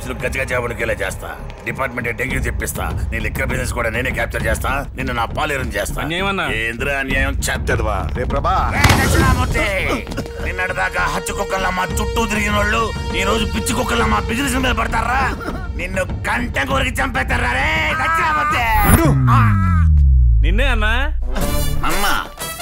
బ్రాంచ్లు గజగజ ఉడికేలా చేస్తా డిపార్ట్మెంట్ డెంగ్యూ తెప్పిస్తా నీ లిక్కర్ బిజినెస్ కూడా నేనే క్యాప్చర్ చేస్తా నిన్ను నా పాలేరం చేస్తా అన్యాయమన్నా? ఏంద్ర అన్యాయం చెత్తదువా రే ప్రభా దక్షిణామూర్తి నిన్నటి దాకా హచ్చు కుక్కల్లా మా చుట్టూ తిరిగిన వాళ్ళు ఈ రోజు పిచ్చి కుక్కల్లా మా బిజినెస్ మీద పడతారా నిన్ను కంట కొరికి చంపేస్తారా రే దక్షిణామూర్తి నిన్నే అన్నా అమ్మా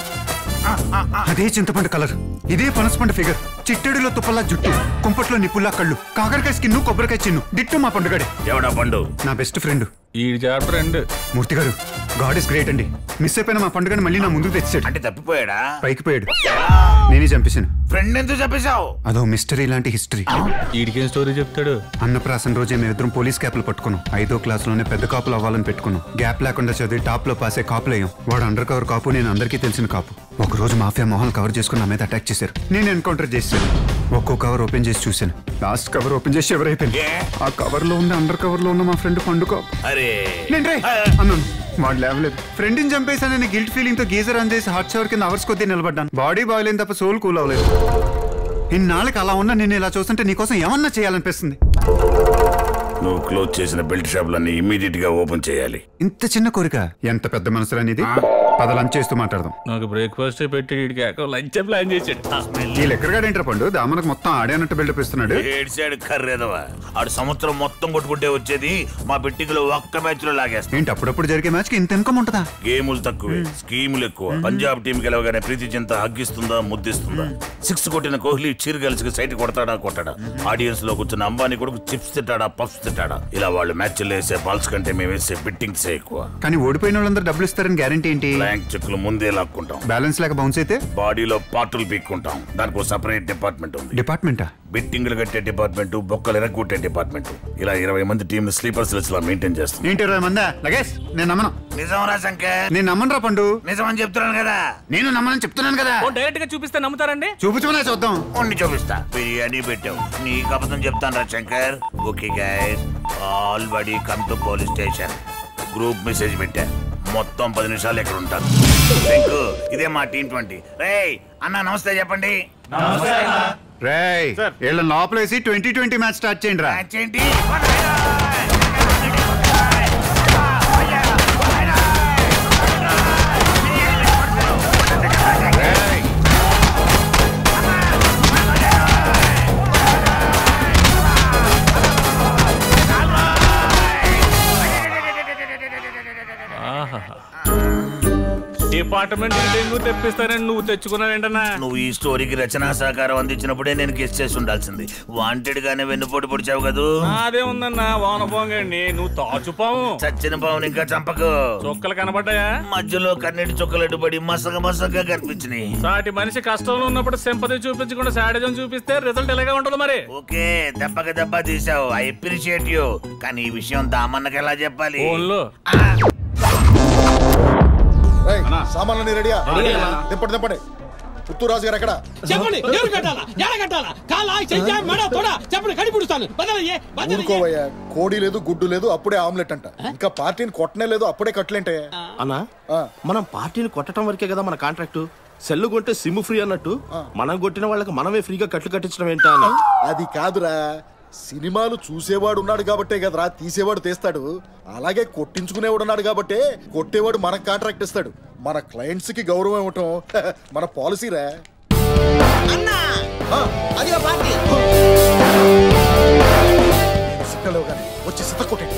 అదే చింతపండు కలర్ ఇదే పనసపండు ఫిగర్ చిట్టడిలో తుప్పల్లా జుట్టు కుంపట్లో నిప్పుల్లా కళ్ళు కాకరకాయ స్కిన్ కొబ్బరికాయ చిన్ను దిట్టు మా పండుగడే ఎవడా పండు నా బెస్ట్ ఫ్రెండ్ ఈ చాప్టర్ రెండు Murthy garu god is great అండి మిస్ అయిపోయిన మా పండుగని మళ్ళీ నా ముందుకు తెచ్చాడు అంటే తప్పిపోయాడా పైకి పోయాడు నేనే చంపేశాను ఫ్రెండ్ ఎందుకు చెప్పేశావు అదో మిస్టరీ లాంటి హిస్టరీ ఈడికేం స్టోరీ చెప్తాడు అన్నప్రాసన రోజే మేమిద్దరం పోలీస్ క్యాప్లు పట్టుకున్నాం ఐదో క్లాస్లోనే పెద్ద కాపులు అవ్వాలని పెట్టుకున్నాం గ్యాప్ లేకుండా చదివి టాప్ లో పాసే కాపులు అయ్యాం వాడు అండర్ కవర్ కాపు నేను అందరికీ తెలిసిన కాపు ఒక రోజు మాఫియా మొహాలు కవర్ చేసుకుని నా మీద అటాక్ చేశారు నేను ఎన్కౌంటర్ చేశాను ఒక్కో కవర్ ఓపెన్ చేసి చూశాను లాస్ట్ కవర్ ఓపెన్ చేసి ఎవరైపోయింది ఏ? ఆ కవర్ లో ఉంది అండర్ కవర్ లో ఉన్న మా ఫ్రెండ్ పండు కాపు అరే నేను రే అన్నాను వాడు లేవలేదు ఫ్రెండ్ ని చంపేశానని గిల్ట్ ఫీలింగ్ తో గీజర్ ఆన్ చేసి హాట్ షవర్ కింద అవర్స్ కొద్దీ నిలబడ్డాను బాడీ బాయిల్ అయిన తప్ప సోల్ కూల్ అవ్వలేదు ఇన్నాళ్ళకి అలా ఉన్నా నేను ఇలా చూస్తుంటే నీకోసం ఏమన్నా చేయాలనిపిస్తుంది నువ్వు క్లోజ్ చేసిన బెల్ట్ షాపులన్నీ ఇమీడియట్ గా ఓపెన్ చేయాలి ఇంత చిన్న కోరిక ఎంత పెద్ద మనసులు అనేది పద లంచ్ చేస్తూ మాట్లాడదాం నాకు బ్రేక్ఫాస్ట్ పెట్టి వీడికి లంచ్ ప్లాన్ చేసాడు ఈ లెక్కరగాడేంట్రా పండు దామనకు మొత్తం ఆడే అన్నట్టు బిల్డప్ ఇస్తున్నాడు ఏడ్చాడు కర్రేదవా ఆడు సంవత్సరం మొత్తం కొట్టుకుంటే వచ్చేది మా బిట్టికలో ఒక్క మ్యాచ్ లో లాగేస్తాం ఏంటి అప్పుడప్పుడు జరిగే మ్యాచ్ కి ఇంత ఇన్కమ్ ఉంటుందా గేములు తక్కువే స్కీములు ఎక్కువ పంజాబ్ టీం గెలవగానే ప్రీతి చింత హగ్గిస్తుందా ముద్దిస్తుందా సిక్స్ కొట్టిన కోహ్లీ చీర్ గెలిచి సైట్ కొడతాడా కొట్టాడా ఆడియన్స్ లో కూర్చున్న అంబానీ కొడుకు చిప్స్ తిట్టాడా పఫ్స్ తిట్టాడా ఇలా వాళ్ళు మ్యాచ్లు వేసే బాల్స్ కంటే మేము వేసే బిట్టింగ్స్ ఎక్కువ కానీ ఓడిపోయిన వాళ్ళందరూ డబ్బులు ఇస్తారని గ్యారంటీ ఏంటి బ్లాంక్ చెక్కులు ముందే లాక్కుంటాం బ్యాలెన్స్ లేక బౌన్స్ అయితే బాడీలో పార్టులు పీక్కుంటాం దానికి సపరేట్ డిపార్ట్మెంట్ ఉంది డిపార్ట్మెంటా బిట్టింగ్లు కట్టే డిపార్ట్మెంట్ బొక్కలు ఎరగొట్టే డిపార్ట్మెంట్ ఇలా ఇరవై మంది టీం స్లీపర్ సెల్స్ లా మెయింటైన్ చేస్తాం ఏంటి ఇరవై మందా లగేష్ నేను నమ్మను నిజంరా శంకర్ నేను నమ్మను రా పండు నిజం అని చెప్తున్నాను కదా నేను నమ్మనని చెప్తున్నాను కదా ఓ డైరెక్ట్ గా చూపిస్తే నమ్ముతారండి చూపించమనే చూద్దాం ఉండి చూపిస్తా బిర్యానీ పెట్టావు నీకు అబద్ధం చెప్తాను రా Shankar okay guys all buddy come to police station group message పెట్టా మొత్తం పది నిమిషాలు ఎక్కడ ఉంటాను శంకు ఇదే మా టీం ట్వంటీ రేయ్ అన్న నమస్తే చెప్పండి రేయ్ వీళ్ళ లోపలేసి ట్వంటీ ట్వంటీ మ్యాచ్ స్టార్ట్ చేయండి రా మ్యాచ్ ఏంటి డిపార్ట్మెంట్ డెంగ్యూ తెప్పిస్తారని నువ్వు తెచ్చుకున్నావేంటన్నా నువ్వు ఈ స్టోరీకి రచనా సహకారం అందించినప్పుడే నేను గెస్ట్ చేసి ఉండాల్సింది వాంటెడ్ గానే వెన్నుపోటు పొడిచావు కదూ అదే ఉందన్నా వాన పోంగండి నువ్వు తాచుపావు చచ్చిన పావుని ఇంకా చంపకు చుక్కలు కనబడ్డాయా మధ్యలో కన్నీటి చుక్కలు అడ్డుపడి మసగ మసగగా కనిపించినాయి సాటి మనిషి కష్టంలో ఉన్నప్పుడు సింపతి చూపించకుండా సాడిజం చూపిస్తే రిజల్ట్ ఎలాగే ఉంటుంది మరి ఓకే దెబ్బకి దెబ్బ తీసావు ఐ అప్రిషియేట్ యూ కానీ ఈ విషయం దామన్నకి ఎలా చెప్పాలి ఫోన్లో రేయ్, సామాన్లన్నీ రెడీయా దింపండి దింపండి పుత్తూరు రాజు గారు ఎక్కడ చెప్పండి ఎవరు కట్టాలా ఎలా కట్టాలా కాలా చెయ్యా మెడ తోడ చెప్పండి కడిపుడుస్తాను బదలయ్యే బదలయ్యే ఊరుకోవయ్యా కోడి లేదు గుడ్డు లేదు అప్పుడే ఆమ్లెట్ అంట ఇంకా పార్టీని కొట్టనే లేదు అప్పుడే కట్లేంటే అన్నా ఆ. మనం పార్టీని కొట్టడం వరకే కదా మన కాంట్రాక్ట్ సెల్లు కొంటే సిమ్ ఫ్రీ అన్నట్టు మనం కొట్టిన వాళ్ళకి మనమే ఫ్రీగా కట్లు కట్టించడం ఏంటా అని అది కాదురా సినిమాలు చూసేవాడు ఉన్నాడు కాబట్టే కదరా తీసేవాడు తీస్తాడు అలాగే కొట్టించుకునేవాడు ఉన్నాడు కాబట్టే కొట్టేవాడు మనకు కాంట్రాక్ట్ ఇస్తాడు మన క్లయింట్స్ కి గౌరవం ఇవ్వటం మన పాలసీరా సిక్కలేవు కానీ వచ్చి సిత కొట్టండి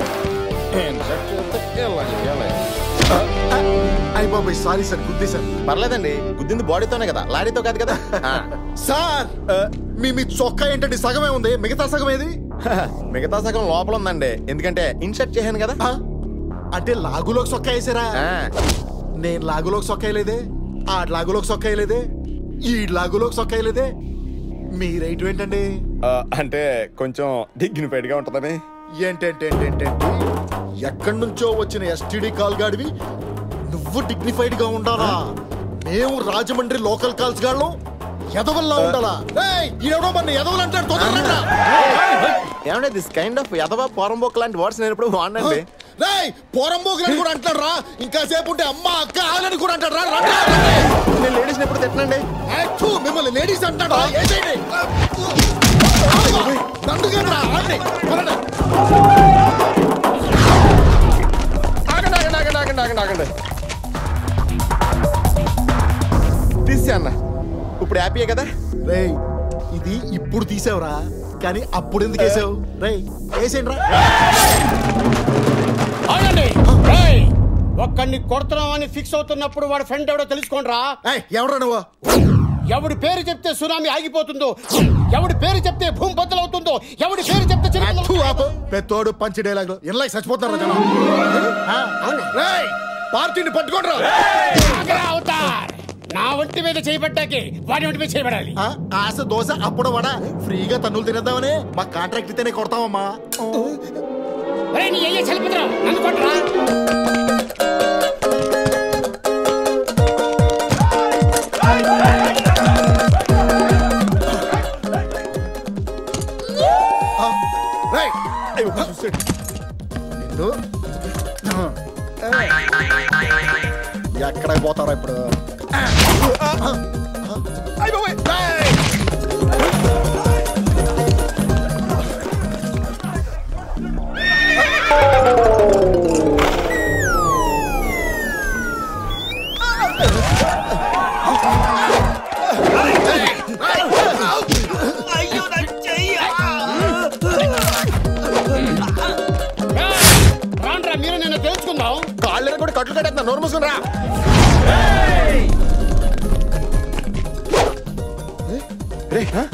అయ్యి బాబాయ్ సారీ సార్ గుద్దేశాను పర్లేదండి గుద్దింది బాడీతోనే కదా లారీతో కాదు కదా ఆ. సార్ ఆ, మీ మీ చొక్కా ఏంటండి సగమే ఉంది మిగతా సగం ఏది మిగతా సగం లోపల ఉందండి ఎందుకంటే ఇన్సర్ట్ చేశాను కదా ఆ? అంటే లాగులోకి సొక్కా వేసారా ఆ. నేను లాగులోకి సొక్కేయలేదే ఆ లాగులోకి సొక్కేయలేదే ఈ లాగులోకి సొక్కేయలేదే మీ రైట్ ఏంటండి ఆ, అంటే కొంచెం డిగ్నిఫైడ్ గా ఉంటుందని ఏంటేంటేంటేంటేంటి ఎక్కడి నుంచో వచ్చిన ఎస్టీడీ కాల్ గాడివి నువ్వు డిగ్నిఫైడ్ గా ఉండాలా మేము రాజమండ్రి లోకల్ కాల్స్ గాళ్ళం ఎదవల్లా ఉండాలా ఏయ్, ఈడెవడో మన ఎదవలు అంటాడు తొందరగా ఏమంటే దిస్ కైండ్ ఆఫ్ యదవ పోరంబోక్ లాంటి వర్డ్స్ నేను ఎప్పుడు వాడినండి రేయ్ పోరంబోగులని కూడా అంటాడు రా ఇంకా సేపు ఉంటే అమ్మ అక్క ఆలని కూడా అంటాడు రా రండి, రండి. నేను లేడీస్ ఎప్పుడు తిట్టనండి యాక్చు, మిమ్మల్ని లేడీస్ అంటాడు రా, ఏంటండి? నన్ను కాదురా, ఆడిని. మన ఇప్పుడు హ్యాపీయే కదా రేయ్ ఇది ఇప్పుడు తీసావురా కానీ అప్పుడు ఎందుకు వేసావు రేయ్ వేసేయండి రా అవునండి రేయ్, ఒక్కడిని కొడుతున్నామని ఫిక్స్ అవుతున్నప్పుడు వాడి ఫ్రెండ్ ఎవడో తెలుసుకోండిరా ఏయ్, ఎవడ్రా నువ్వు ఎవడి పేరు చెప్తే సునామీ ఆగిపోతుందో ఎవడి పేరు చెప్తే భూమి బద్దలవుతుందో ఎవడి పేరు చెప్తే చిరునవ్వులు తూ ఆపు. పెత్తోడు పంచి డైలాగ్ ఇళ్ళకి చచ్చిపోతారా జనం ఆ? రేయ్, పార్టీని పట్టుకోండిరా ఆగ్రా అవతార్ నా ఒంటి మీద చేయబడ్డాకి వాడి ఒంటి మీద చేయబడాలి ఆ, ఆశ దోశ అప్పుడు వడ ఫ్రీగా తన్నులు తినేద్దామని మా కాంట్రాక్ట్ ఇస్తేనే కొడతామమ్మా ఒరేయ్, నీ అయ్యే చలిపతిరా నన్ను కొట్టరా ఆ, రేయ్, అయ్యో, చూసాడు. నిన్ను ఆ, ఏయ్. ఎక్కడ పోతారా ఇప్పుడు ఆ, ఆ, ఆ, అయ్య బాబోయ్, రేయ్. రాండ్రా మీరు నేను తెలుసుకుందాం కాళ్ళు కూడా కట్లు కట్టేస్తున్నా నోరు మూసుకుని రా రే, ఆ?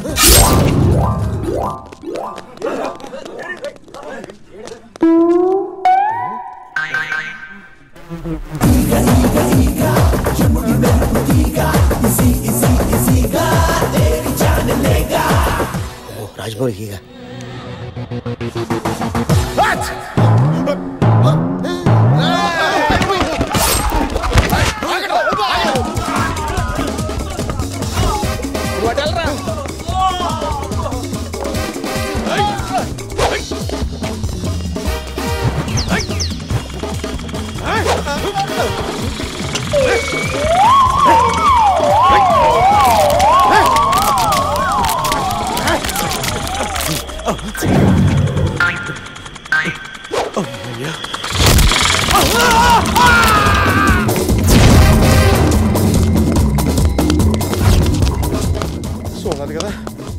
సోనాలి కదా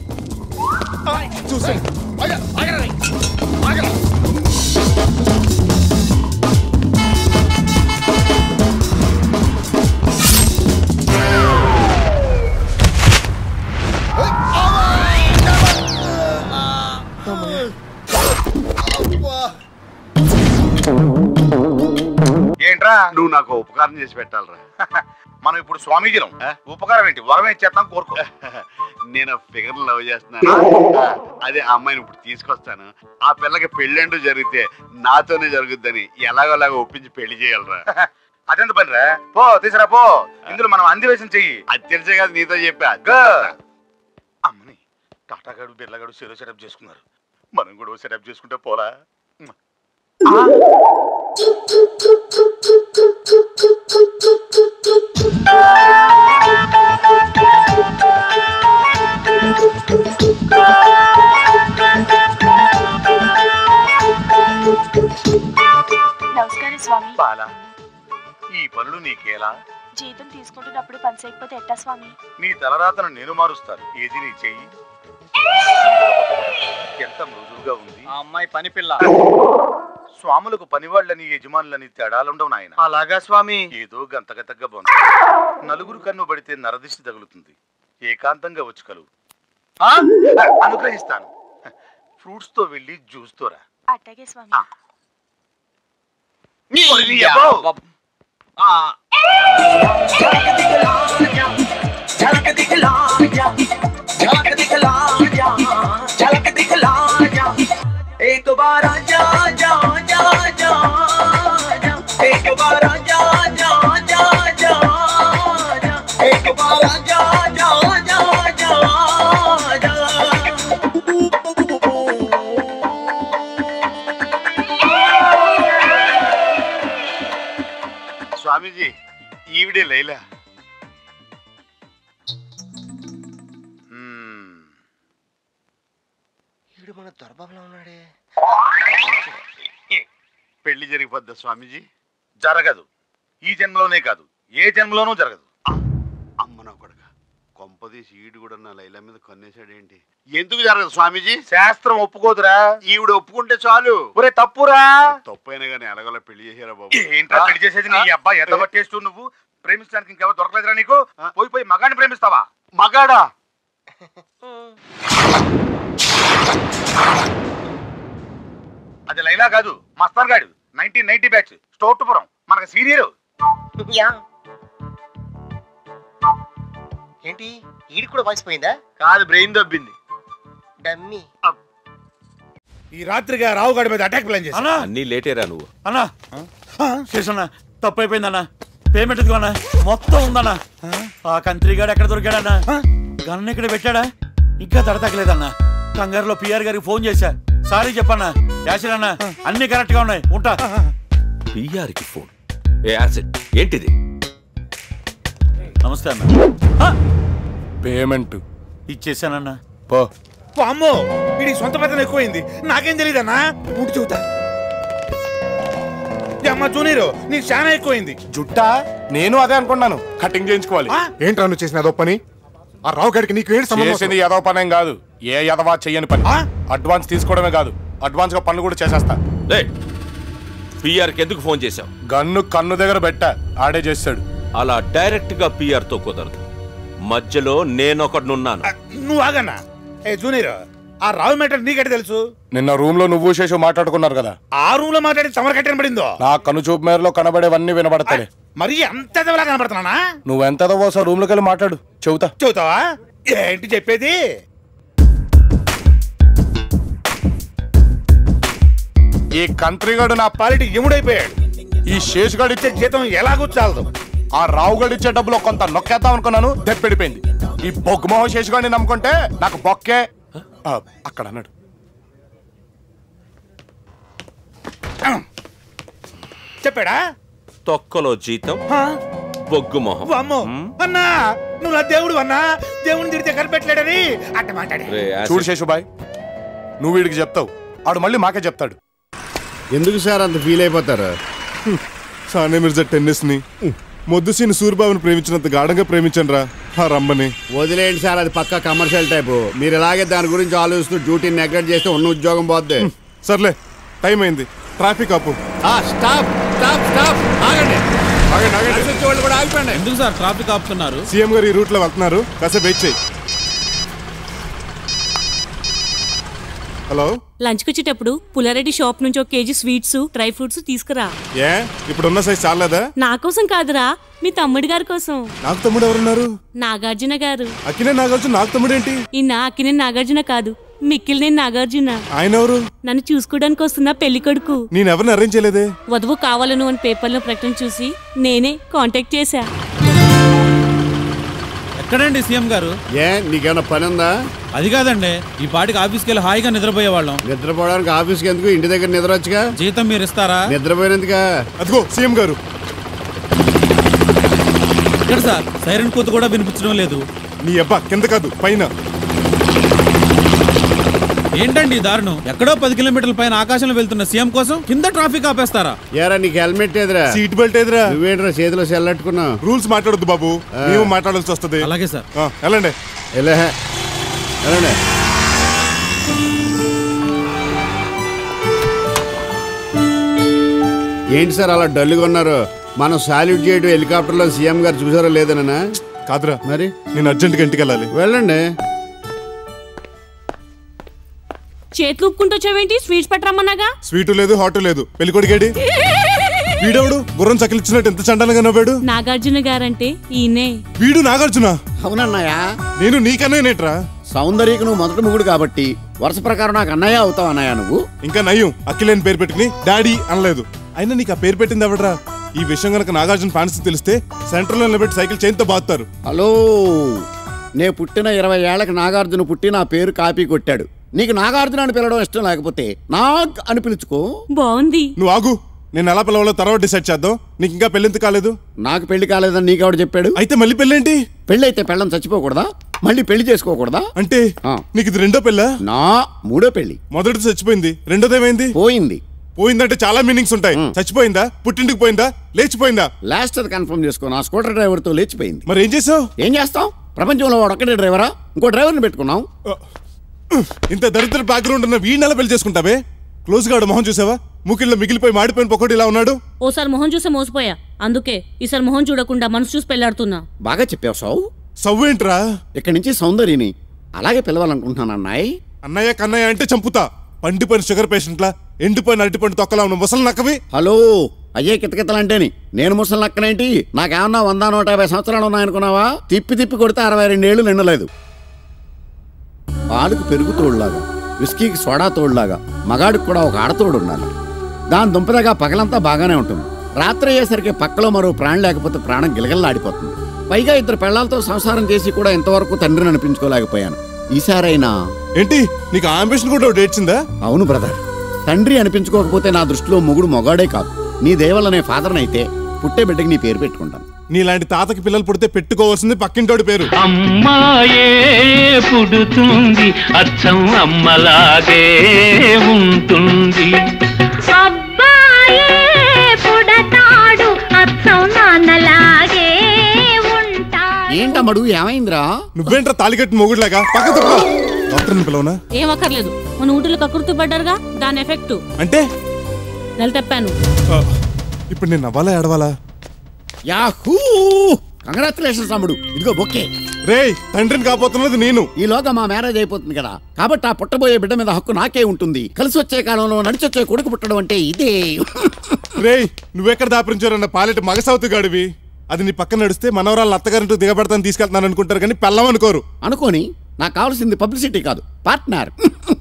చూసాను ఏంట్రా నువ్వు నాకు ఉపకారం చేసి పెట్టాలరా మనం ఇప్పుడు స్వామీజీలం ఉపకారం ఏంటి వరం ఏం చేస్తాం కోరుకో నేను ఫిగర్ లవ్ చేస్తున్నాను అదే ఆ అమ్మాయిని ఇప్పుడు తీసుకొస్తాను ఆ పిల్లకి పెళ్ళంటూ జరిగితే నాతోనే జరుగుద్దని ఎలాగోలాగా ఒప్పించి పెళ్లి చేయాలరా అదెంత పని రా పో తీసురా పో ఇందులో మనం అందివేశం చెయ్యి అది తెలిసే కదా నీతో చెప్పా గో. అమ్మని టాటాగాడు బిర్లగాడు సెరో సెటప్ చేసుకున్నారు మనం కూడా సెటప్ చేసుకుంటే పోలా నమస్కారం స్వామి బాలా ఈ పనులు నీకేలా జీతం తీసుకుంటున్నప్పుడు పని చేయకపోతే ఎట్టా స్వామి నీ తలరాతను నేను మారుస్తాను ఏది నీ చెయ్యి ఎంత మృదువుగా ఉంది ఆ అమ్మాయి పని పిల్ల స్వాములకు పనివాళ్ళని యజమానులని తేడాలుండవు నాయన అలాగా స్వామి ఏదో గంతగతగ్గా బాగుంది నలుగురు కన్ను పడితే నరదిష్టి తగులుతుంది ఏకాంతంగా వచ్చి కలువు ఆ? అనుగ్రహిస్తాను ఫ్రూట్స్ తో వెళ్ళి జ్యూస్ తో రా అట్టాగే స్వామి ఆ. ఓరి నీ అబ్బో. एक बार जा जा जा जा जा एक बार जा जा जा जा जा एक बार जा जा जा जा స్వామీజీ ఈవిడే లైలా మ్మ్. ఈవిడ మన దొరబాబులో ఉన్నాడే పెళ్లి జరిగిపోద్దా స్వామీజీ జరగదు ఈ జన్మలోనే కాదు ఏ జన్మలోనూ జరగదు ఆ, అమ్మ నా కొడక కొంపదీసి ఈడు కూడా నా లైలా మీద కన్నేశాడేంటి ఎందుకు జరగదు స్వామీజీ శాస్త్రం ఒప్పుకోదురా ఈవిడ ఒప్పుకుంటే చాలు ఒరే తప్పురా తప్పైనా కానీ ఎలాగోలా పెళ్లి చేసారా బాబు ఏంట్రా పెళ్లి చేసేది నీ అబ్బాయి ఎంత పట్టేస్తూ నువ్వు ప్రేమించడానికి ఇంకెవరు దొరకలేదురా నీకు పోయి పోయి మగాడిని ప్రేమిస్తావా మగాడా అది లైలా కాదు మస్తాన్ గాడు నైన్టీన్ నైన్టీ బ్యాచ్ స్టోర్టుపురం మనకు సీనియర్ ఏంటి ఈడి కూడా వాయిస్ పోయిందా కాదు బ్రెయిన్ దబ్బింది డమ్మీ ఈ రాత్రిగా రావుగాడి మీద అటాక్ ప్లాన్ చేసి అన్నీ లేటేరా నువ్వు అన్నా చేసన్నా తప్పు అయిపోయిందన్నా పేమెంట్ ఇదిగోనా మొత్తం ఉందన్నా ఆ కంత్రిగాడు ఎక్కడ దొరికాడన్నా గన్ను ఇక్కడ పెట్టాడా ఇంకా తడతగ్గలేదన్నా కంగారులో పిఆర్ గారికి ఫోన్ చేశా సారీ చెప్పన్నా యాసిడ్ అన్నా అన్ని కరెక్ట్ గా ఉన్నాయి ఉంటా పిఆర్కి ఫోన్ ఏ యాసిడ్ ఏంటిది నమస్తే అన్న పేమెంట్ ఇచ్చేసానన్నా పో అమ్మో వీడి సొంత పెద్దలు ఎక్కువైంది నాకేం తెలియదన్నా ఉండి చూతా అమ్మ జూనియర్ నీకు చాలా ఎక్కువైంది జుట్టా నేను అదే అనుకున్నాను కటింగ్ చేయించుకోవాలి ఏంట్రా నువ్వు చేసిన అదో పని ఆ రావు గారికి నీకు ఏంటి సంబంధం చేసింది యదవ పనేం కాదు ఏ యదవా చెయ్యని పని అడ్వాన్స్ తీసుకోవడమే కాదు అడ్వాన్స్ గా పనులు కూడా చేసేస్తా పిఆర్కి ఎందుకు ఫోన్ చేశావు గన్ను కన్ను దగ్గర పెట్టా ఆడే చేస్తాడు అలా డైరెక్ట్ గా పిఆర్ తో కుదరదు మధ్యలో నేనొకడున్నాను నువ్వు ఆగన్నా ఏ జూనియర్ ఆ రావు మ్యాటర్ నీకెట తెలుసు నిన్న రూమ్ లో నువ్వు శేషు మాట్లాడుకున్నారు కదా ఆ రూమ్ లో మాట్లాడి సమర కట్టిన పడిందో నా కను చూపు మేరలో కనబడేవన్నీ వినబడతాయి మరి అంత ఎదవలా కనబడుతున్నానా నువ్వు ఎంత ఎదవోసా రూమ్ లోకి వెళ్ళి మాట్లాడు చెబుతా చెబుతావా ఏంటి చెప్పేది ఈ కంత్రిగాడు నా పాలిటి ఎముడైపోయాడు ఈ శేషుగాడు ఇచ్చే జీతం ఎలాగూ చాలదు ఆ రావుగాడు ఇచ్చే డబ్బులో కొంత నొక్కేద్దాం అనుకున్నాను దెప్పెడిపోయింది ఈ బొగ్గుమోహ శేషుగాడిని నమ్ముకుంటే నాకు బొక్కే ఆ, అక్కడ అన్నాడు చెప్పాడా తొక్కలో జీతం బొగ్గు మొహం అమ్మో అన్నా నువ్వు నా దేవుడు అన్నా దేవుని తిడితే కనిపెట్టలేడని అట్ట మాట్లాడే రే, యాసిడ్. చూడు శేషుబాయ్ నువ్వు వీడికి చెప్తావు ఆడు మళ్ళీ మాకే చెప్తాడు ఎందుకు సార్ అంత ఫీల్ అయిపోతారు సానే మిర్జా టెన్నిస్ ని మొద్దు సీని సూర్యబాబుని ప్రేమించినంత గాఢంగా ప్రేమించను రా ఆ రమ్మని వదిలేయండి సార్ అది పక్కా కమర్షియల్ టైపు మీరు ఇలాగే దాని గురించి ఆలోచిస్తూ డ్యూటీని నెగ్లెక్ట్ చేస్తే ఉన్న ఉద్యోగం పోద్ది సర్లే టైం అయింది ట్రాఫిక్ ఆపు స్టాప్ స్టాప్ స్టాప్ ఆగండి ఆగండి ఆగండి వచ్చే వాళ్ళు కూడా ఆగిపోండి ఎందుకు సార్ ట్రాఫిక్ ఆపుతున్నారు సీఎం గారు ఈ రూట్ లో వెళ్తున్నారు కాసేపు వెయిట్ చేయి హలో లంచ్కి వచ్చేటప్పుడు పులారెడ్డి షాప్ నుంచి ఒక కేజీ స్వీట్స్ డ్రై ఫ్రూట్స్ తీసుకురా ఏ ఇప్పుడున్న సైజ్ చాలేదా నా కోసం కాదురా మీ తమ్ముడి గారి కోసం నాకు తమ్ముడు ఎవరున్నారు నాగార్జున గారు అక్కినే నాగార్జున నాకు తమ్ముడు ఏంటి ఈయన అక్కినే నాగార్జున కాదు మిక్కిలినే నాగార్జున ఆయన ఎవరు నన్ను చూసుకోవడానికి వస్తున్న పెళ్లి కొడుకు నేను ఎవరిని అరేంజ్ చేయలేదే వధువు కావాలను అని పేపర్లో ప్రకటన చూసి నేనే కాంటాక్ట్ చేశా ఎక్కడండి సీఎం గారు ఏ నీకేమైనా పని ఉందా అది కాదండి ఈ పాటికి ఆఫీస్కి వెళ్ళి హాయిగా నిద్రపోయే వాళ్ళం నిద్రపోవడానికి ఆఫీస్కి ఎందుకు ఇంటి దగ్గర నిద్ర వచ్చుగా జీతం మీరు ఇస్తారా నిద్రపోయినందుగా అదిగో సీఎం గారు ఇక్కడ సార్ సైరన్ కూత కూడా వినిపించడం లేదు నీ అబ్బా కింద కాదు పైన ఏంటండి ఈ దారుణం ఎక్కడో పది కిలోమీటర్ల పైన ఆకాశంలో వెళ్తున్న సీఎం కోసం కింద ట్రాఫిక్ ఆపేస్తారా ఏరా నీకు హెల్మెట్ ఎదురా సీట్ బెల్ట్ ఎదురా నువ్వేంట్రా చేతిలో సెల్లట్టుకున్నావు రూల్స్ మాట్లాడొద్దు బాబు మేము మాట్లాడాల్సి వస్తుంది అలాగే సార్ ఆ, వెళ్ళండి ఎలా వెళ్ళండి ఏంటి సార్ అలా డల్గా ఉన్నారు మనం సాల్యూట్ చేయడం హెలికాప్టర్లో సీఎం గారు చూసారో లేదనా కాదురా మరి నేను అర్జెంట్గా ఇంటికి వెళ్ళాలి వెళ్ళండి చేతులు ఊపుకుంటూ వచ్చావేంటి స్వీట్స్ పట్టరమ్మన్నాగా స్వీటు లేదు హాటు లేదు పెళ్లి కొడిగాడి వీడెవడు గుర్రం చకిలిచ్చినట్టు ఎంత చండాలంగా నవ్వాడు నాగార్జున గారంటే ఈయనే వీడు నాగార్జున అవునన్నయ్యా నేను నీకన్నా నేట్రా సౌందర్యకు నువ్వు మొదటి ముగుడు కాబట్టి వరుస ప్రకారం నాకు అన్నయ్య అవుతావు అన్నయ్య నువ్వు ఇంకా నయ్యం అక్కిలేని పేరు పెట్టుకుని డాడీ అనలేదు అయినా నీకు ఆ పేరు పెట్టింది ఎవడరా ఈ విషయం గనక నాగార్జున ఫ్యాన్స్ తెలిస్తే సెంటర్ లో నిలబెట్టి సైకిల్ చైన్తో బాగుతారు హలో నే పుట్టిన ఇరవై ఏళ్లకు నాగార్జున పుట్టి నా పేరు కాపీ కొట్టాడు నీకు నాగార్జున అని పిలవడం ఇష్టం లేకపోతే నాగ్ అని పిలుచుకో బాగుంది నువ్వు ఆగు నేను ఎలా పిలవాలో తర్వాత డిసైడ్ చేద్దాం నీకు ఇంకా పెళ్ళెంత కాలేదు నాకు పెళ్లి కాలేదని నీకెవడు చెప్పాడు అయితే మళ్ళీ పెళ్ళేంటి పెళ్లి అయితే పెళ్ళం చచ్చిపోకూడదా మళ్ళీ పెళ్లి చేసుకోకూడదా అంటే నీకు ఇది రెండో పెళ్ళా నా మూడో పెళ్లి మొదటిది చచ్చిపోయింది రెండోది ఏమైంది పోయింది పోయిందంటే చాలా మీనింగ్స్ ఉంటాయి చచ్చిపోయిందా పుట్టింటికి పోయిందా లేచిపోయిందా లాస్ట్ అది కన్ఫర్మ్ చేసుకో నా స్కూటర్ డ్రైవర్ తో లేచిపోయింది మరి ఏం చేసావు ఏం చేస్తాం ప్రపంచంలో వాడు ఒక్కడే డ్రైవరా ఇంకో డ్రైవర్ని పెట్టుకున్నాం ఇంత దరిద్ర బ్యాక్గ్రౌండ్ ఉన్న వీడిని పెళ్లి చేసుకుంటావే క్లోజ్ గాడు మొహం చూసావా ముకిల్లో మిగిలిపోయి మాడిపోయిన పొక్కటి ఇలా ఉన్నాడు ఓసారి మొహం చూసే మోసపోయా అందుకే ఈసారి మొహం చూడకుండా మనసు చూసి పెళ్లాడుతున్నా బాగా చెప్పావు సౌ సవ్వు ఏంట్రా ఇక్కడి నుంచి సౌందర్యని అలాగే పిలవాలనుకుంటున్నాను అన్నాయ్ అన్నయ్య కన్నయ్య అంటే చంపుతా పండిపోయిన షుగర్ పేషెంట్లా ఎండిపోయిన అరటిపండు తొక్కలా ఉన్న ముసలి నక్కవి హలో అయ్యే కితకితలంటేని నేను ముసలి నక్కనేంటి నాకేమన్నా వంద నూట యాభై సంవత్సరాలు ఉన్నాయనుకున్నావా తిప్పి తిప్పి కొడితే అరవై రెండేళ్లు నిండలేదు పాలుకు పెరుగు తోడులాగా విస్కీకి సోడా తోడులాగా మగాడికి కూడా ఒక ఆడతోడు ఉండాలి దాని దుంపదగా పగలంతా బాగానే ఉంటుంది రాత్రి అయ్యేసరికి పక్కలో మరో ప్రాణం లేకపోతే ప్రాణం గిలగల్లాడిపోతుంది పైగా ఇద్దరు పెళ్లాలతో సంసారం చేసి కూడా ఇంతవరకు తండ్రిని అనిపించుకోలేకపోయాను ఈసారైనా ఏంటి నీకు అంబిషన్ కూడా ఒకటి ఏడ్చిందా అవును బ్రదర్ తండ్రి అనిపించుకోకపోతే నా దృష్టిలో మొగుడు మొగాడే కాదు నీ దేవలనే ఫాదర్నైతే పుట్టే బిడ్డకి నీ పేరు పెట్టుకుంటాను నీలాంటి తాతకి పిల్లలు పుడితే పెట్టుకోవాల్సింది పక్కింటోడి పేరు అమ్మాయే పుడుతుంది అచ్చం అమ్మలాగే ఉంటుంది అబ్బాయే పుడతాడు అచ్చం నాన్నలాగే ఉంటా ఏంటమ్మడు ఏమైందిరా నువ్వేంట్రా తాలికట్టి మొగుడులాగా పక్క తప్ప డాక్టర్ని పిలవనా ఏం అక్కర్లేదు మన ఊటిలో కకృతి పడ్డారుగా దాని ఎఫెక్ట్ అంటే నెల తెప్పాను ఆ, ఇప్పుడు నేను నవ్వాలా ఏడవాలా యాహూ కంగ్రాచులేషన్స్ తమ్ముడు ఇదిగో బొక్కే రేయ్ తండ్రిని కాబోతున్నది నేను ఈలోగా మా మ్యారేజ్ అయిపోతుంది కదా కాబట్టి ఆ పుట్టబోయే బిడ్డ మీద హక్కు నాకే ఉంటుంది కలిసి వచ్చే కాలంలో నడిచొచ్చే కొడుకు పుట్టడం అంటే ఇదే రేయ్ నువ్వెక్కడ దాపరించారన్న పాలెట మగసౌతు గాడివి అది నీ పక్కన నడిస్తే మనవరాలు అత్తగారింటూ దిగబడతాను తీసుకెళ్తున్నాను అనుకుంటారు కానీ పెళ్ళం అనుకోరు అనుకోని నాకు కావాల్సింది పబ్లిసిటీ కాదు పార్ట్నర్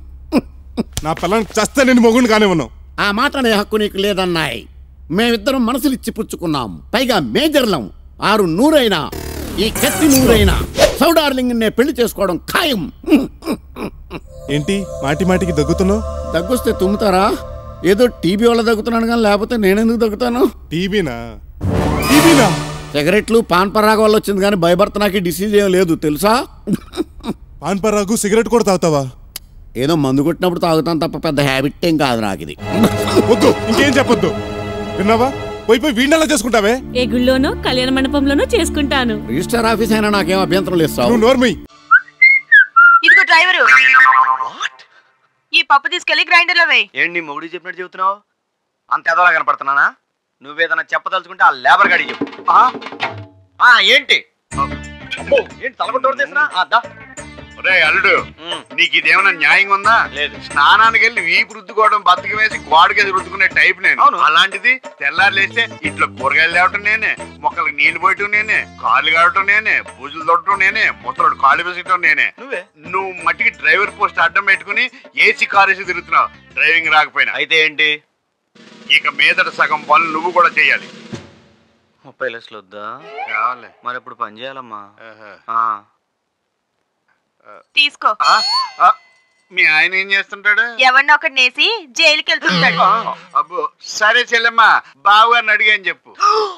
నా పిల్లని చస్తే నేను మొగుడిని కానే ఉన్నావు ఆ మాట అనే హక్కు నీకు లేదన్నాయి మేమిద్దరం మనసులు ఇచ్చి పుచ్చుకున్నాం పైగా మేజర్లం ఆరు నూరైనా ఈ కత్తి నూరైనా సౌడార్లింగ్ నే పెళ్లి చేసుకోవడం ఖాయం ఏంటి మాటి మాటికి దగ్గుతున్నావు దగ్గొస్తే తుమ్ముతారా ఏదో టీబీ వల్ల దగ్గుతున్నాను కానీ లేకపోతే నేనెందుకు దగ్గుతాను టీబీనా టీబీనా సిగరెట్లు పాన్ పరాగ వల్ల వచ్చింది కానీ భయభర్త నాకు డిసీజ్ ఏం లేదు తెలుసా పాన్ పరాగు సిగరెట్ కూడా తాగుతావా ఏదో మందు కొట్టినప్పుడు తాగుతాను తప్ప పెద్ద హ్యాబిట్ ఏం కాదు నాకు ఇది వద్దు ఇంకేం చెప్పొద్దు విన్నావా పోయి పోయి వీడినలా చేసుకుంటావే ఏ గుళ్ళోనో కళ్యాణ మండపంలోనో చేసుకుంటాను రిజిస్టర్ ఆఫీస్ అయినా నాకేం అభ్యంతరం లేదు సార్ నువ్వు నోర్మై ఇదిగో డ్రైవరు ఈ పప్పు తీసుకెళ్లి గ్రైండర్ లో వేయి ఏంటి నీ మొగుడు చెప్పినట్టు చెబుతున్నావు అంత ఎదవలా కనపడుతున్నానా నువ్వేదన్నా చెప్పదలుచుకుంటే ఆ లేబర్ గాడికి చెప్పు ఆ? ఆ, ఏంటి అబ్బో, ఏంటి తలగొట్టవరు చేసినా ఒరే అల్లుడు నీకు ఇదేమన్నా న్యాయం ఉందా లేదు స్నానానికి వెళ్ళి వీపు రుద్దుకోవడం బతుకు వేసి గోడకి రుద్దుకునే టైప్ నేను అలాంటిది తెల్లారు లేస్తే ఇంట్లో కూరగాయలు తేవటం నేనే మొక్కలకు నీళ్లు పోయటం నేనే కాళ్ళు కావటం నేనే పూజలు తొట్టడం నేనే ముత్తడు కాళ్ళు వేసటం నేనే నువ్వే నువ్వు మట్టికి డ్రైవర్ పోస్ట్ అడ్డం పెట్టుకుని ఏసీ కారు వేసి తిరుగుతున్నావు డ్రైవింగ్ రాకపోయినా అయితే ఏంటి ఇక మీదట సగం పనులు నువ్వు కూడా చేయాలి ముప్పై లక్షలు వద్దా కావాలి మరి ఇప్పుడు పని చేయాలమ్మా ఆ. తీసుకో మీ ఆయన ఏం చేస్తుంటాడు ఎవరిని ఒకటి నేసి జైలుకి వెళ్తుంటాడు అబ్బో సరే చెల్లెమ్మ బావగారిని అడిగాని చెప్పు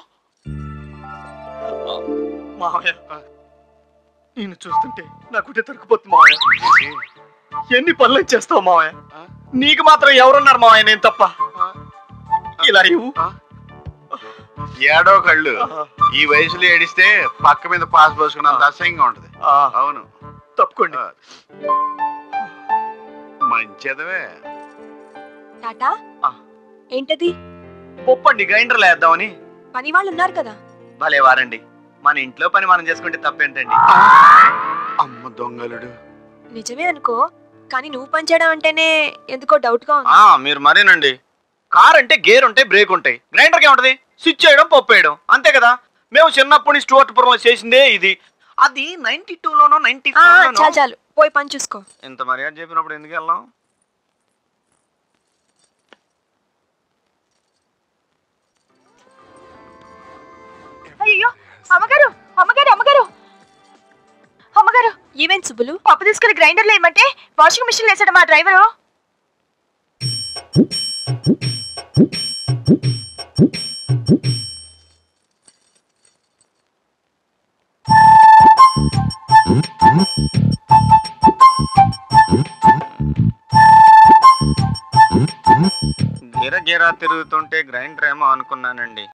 మావయ్య నేను చూస్తుంటే నా గుడ్డ తరుకుపోతుంది మావయ్య ఎన్ని పనులు చేస్తావు మావయ్య నీకు మాత్రం ఎవరున్నారు మావయ్య నేను తప్ప ఇలా ఇవ్వు ఏడో కళ్ళు ఈ వయసులో ఏడిస్తే పక్క మీద పాస్ పోసుకున్నంత అసహ్యంగా ఉంటది అవును తప్పుకోండి మంచిదవే టాటా ఏంటది పొప్పండి గ్రైండర్లో వేద్దామని పని వాళ్ళు ఉన్నారు కదా భలే వారండి మన ఇంట్లో పని మనం చేసుకుంటే తప్పేంటండి అమ్మ దొంగలుడు నిజమే అనుకో కానీ నువ్వు పని చేయడం అంటేనే ఎందుకో డౌట్ గా ఉంది ఆ మీరు మరేనండి కార్ అంటే గేర్ ఉంటాయి బ్రేక్ ఉంటాయి గ్రైండర్కి ఏముంటది స్విచ్ చేయడం పప్పు వేయడం అంతే కదా మేము చిన్నప్పటి నుంచి స్టూవర్ట్పురంలో చేసిందే ఇది అది నైన్టీ టూలోనో నైన్టీ ఆ, చాలు చాలు పోయి పని చూసుకో ఇంత మర్యాద చెప్పినప్పుడు ఎందుకు వెళ్ళాం అయ్యో అమ్మగారు అమ్మగారు అమ్మగారు అమ్మగారు ఈవెన్ సుబ్బులు పప్పు తీసుకెళ్లి గ్రైండర్ లో ఏమంటే వాషింగ్ మిషన్ వేసాడు మా డ్రైవరు గీర గీర తిరుగుతుంటే గ్రైండర్ ఏమో అనుకున్నానండి